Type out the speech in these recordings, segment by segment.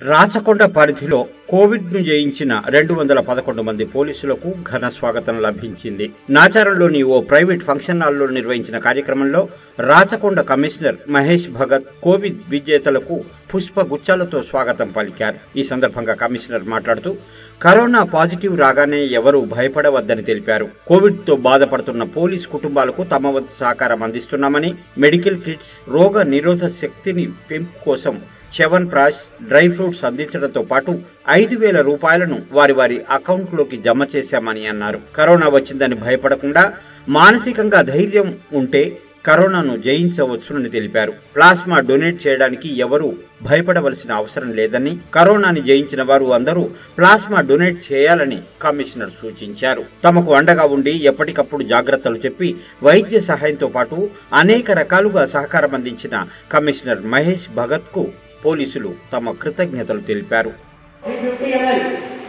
రాచకొండ పరిధిలో కోవిడ్ ను జయించిన రెండు వందల పదకొండు మంది పోలీసులకు ఘన స్వాగతం లభించింది నాచారంలోని ఓ ప్రైవేట్ ఫంక్షన్ హాల్లో నిర్వహించిన కార్యక్రమంలో రాచకొండ కమిషనర్ మహేష్ భగత్ కోవిడ్ విజేతలకు పుష్ప గుచ్చాలతో స్వాగతం పలికారు ఈ సందర్భంగా కమిషనర్ మాట్లాడుతూ కరోనా పాజిటివ్ రాగానే ఎవరూ భయపడవద్దని తెలిపారు కోవిడ్ తో బాధపడుతున్న పోలీస్ కుటుంబాలకు తమ వంతు సహకారం అందిస్తున్నామని మెడికల్ కిట్స్ రోగ నిరోధక శక్తిని పెంపు కోసం చెవన్ ప్రాష్ డ్రై ఫ్రూట్స్ అందించడంతో పాటు ఐదు వేల రూపాయలను వారి వారి అకౌంట్లోకి జమ చేశామని అన్నారు కరోనా వచ్చిందని భయపడకుండా మానసికంగా ధైర్యం ఉంటే కరోనాను జయించవచ్చునని తెలిపారు ప్లాస్మా డొనేట్ చేయడానికి ఎవరూ భయపడవలసిన అవసరం లేదని కరోనాని జయించిన వారు అందరూ ప్లాస్మా డొనేట్ చేయాలని కమిషనర్ సూచించారు తమకు అండగా ఉండి ఎప్పటికప్పుడు జాగ్రత్తలు చెప్పి వైద్య సహాయంతో పాటు అనేక రకాలుగా సహకారం అందించిన కమిషనర్ మహేష్ భగత్ కు పోలీసులు తమ కృతజ్ఞతలు తెలిపారు త్రీ ఫిఫ్టీ ఎంఎల్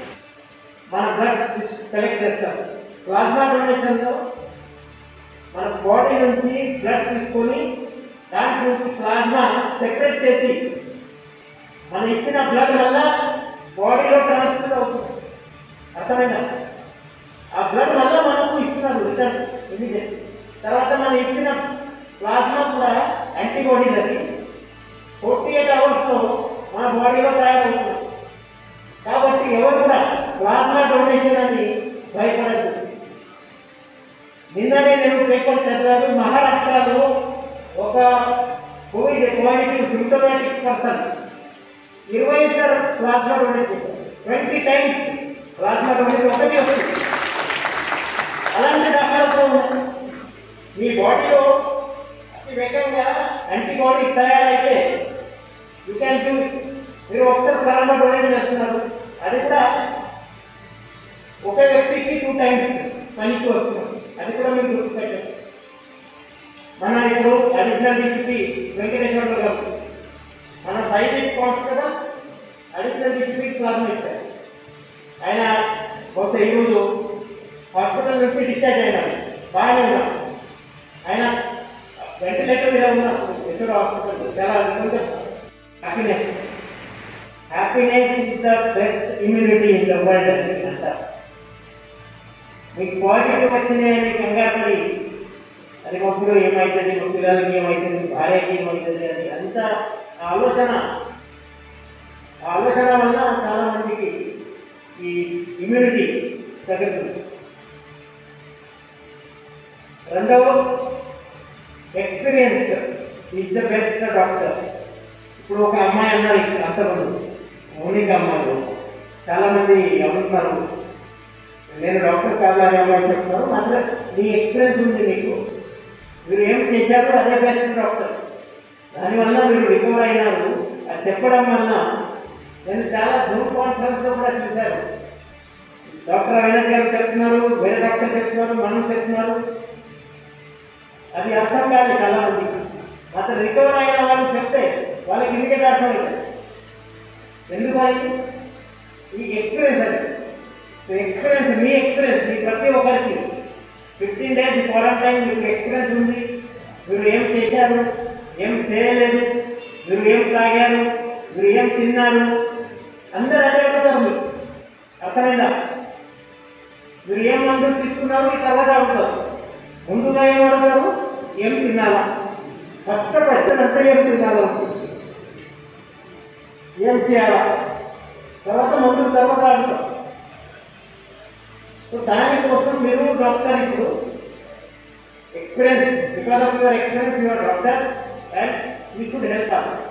మన బ్లడ్ కలెక్ట్ చేస్తాం ప్లాస్మా డొనేషన్లో మన బాడీ నుంచి బ్లడ్ తీసుకొని దాంట్ నుంచి ప్లాస్మా సెపరేట్ చేసి మనం ఇచ్చిన బ్లడ్ వల్ల బాడీలో ట్రాన్స్ఫర్ అవుతుంది అర్థమైందా ఆ బ్లడ్ వల్ల మనకు ఇస్తున్నారు రిటర్న్ ఇమీడియట్ తర్వాత మనం ఇచ్చిన ప్లాస్మా కూడా యాంటీబాడీస్ అది ఫోర్టీ ఎయిట్ అవర్స్లో మన బాడీలో తయారవుతుంది కాబట్టి ఎవరు కూడా ప్లాస్మా డొనేషన్ అని భయపడదు నిన్ననే నేను పేపర్ చదివాను మహారాష్ట్రలో ఒక కోవిడ్ పాజిటివ్ సిమ్టమాటిక్ పర్సన్ ఇరవై సార్ ప్లాస్మా డొనేట్ చేశారు ట్వంటీ టైమ్స్ ప్లాస్మా డొనేట్ ఒకటి వస్తుంది అలాంటి రకాలతో ఉన్నాయి మీ బాడీలో అతి వేగంగా యాంటీబాడీస్ తయారైతే యూ క్యాన్ డూ మీరు ఒకసారి ప్లాస్మా డొనేట్ చేస్తున్నారు అది కూడా ఒక వ్యక్తికి టూ టైమ్స్ పనికి వస్తుంది అది కూడా మీరు గుర్తుపెట్టండి మన ఇప్పుడు అడిషనల్ డీసీపీ వెంకటేశ్వర గారు మన ఫైవ్ ఎయిట్ కాస్ట్ కదా అడిషనల్ డీసీపీ ప్లాస్మా ఇచ్చారు ఆయన బహుశా ఈరోజు హాస్పిటల్ నుంచి డిశ్చార్జ్ అయినాడు బాగానే ఉన్నాడు ఆయన వెంటిలేటర్ మీద ఉన్నారు ఎక్కడ హాస్పిటల్ చాలా happiness happiness is the best immunity in the world అని అంటారు మీకు పాజిటివ్ వచ్చినాయని కంగారు పడి అది మొక్కుడు ఏమవుతుంది మా పిల్లలకి ఏమవుతుంది భార్యకి ఏమవుతుంది అని అంత ఆ ఆలోచన ఆ ఆలోచన వల్ల చాలా మందికి ఈ ఇమ్యూనిటీ తగ్గుతుంది రెండవ experience is the best doctor ఇప్పుడు ఒక అమ్మాయి అన్నారు ఇక్కడ అంతకుముందు మౌనిక అమ్మాయిలు చాలా మంది అడుగుతున్నారు నేను డాక్టర్ కావాలి అమ్మాయి చెప్తున్నారు అసలు నీ ఎక్స్పీరియన్స్ ఉంది నీకు మీరు ఏం చేశారో అదే బెస్ట్ డాక్టర్ దానివల్ల మీరు రికవర్ అయినారు అది చెప్పడం వల్ల నేను చాలా జూమ్ కాన్ఫరెన్స్ లో కూడా చూశారు డాక్టర్ అవినాష్ గారు చెప్తున్నారు వేరే డాక్టర్ చెప్తున్నారు మనం చెప్తున్నారు అది అర్థం కాదు చాలా మందికి అతను రికవర్ అయిన వాళ్ళు చెప్తే వాళ్ళకి ఇమీడియట్ అర్థమైంది ఎందుకని ఈ ఎక్స్పీరియన్స్ అది సో ఎక్స్పీరియన్స్ మీ ఎక్స్పీరియన్స్ మీ ప్రతి ఒక్కరికి ఫిఫ్టీన్ డేస్ క్వారంటైన్ మీకు ఎక్స్పీరియన్స్ ఉంది మీరు ఏం చేశారు ఏం చేయలేదు మీరు ఏం తాగారు మీరు ఏం తిన్నారు అందరూ అదే అడుగుతారు మీకు అర్థమైందా మీరు ఏం మందులు తీసుకున్నారు ఈ తర్వాత అడుగుతారు ముందుగా ఏం అడుగుతారు ఏం తినాలా ఫస్ట్ క్వశ్చన్ అంతా ఏం తినాలో ఏం చేయాలా తర్వాత మందుల తర్వాత అడుగుతారు సో దానికోసం మీరు డాక్టర్ ఇప్పుడు experience because of your experience your doctor and you should help us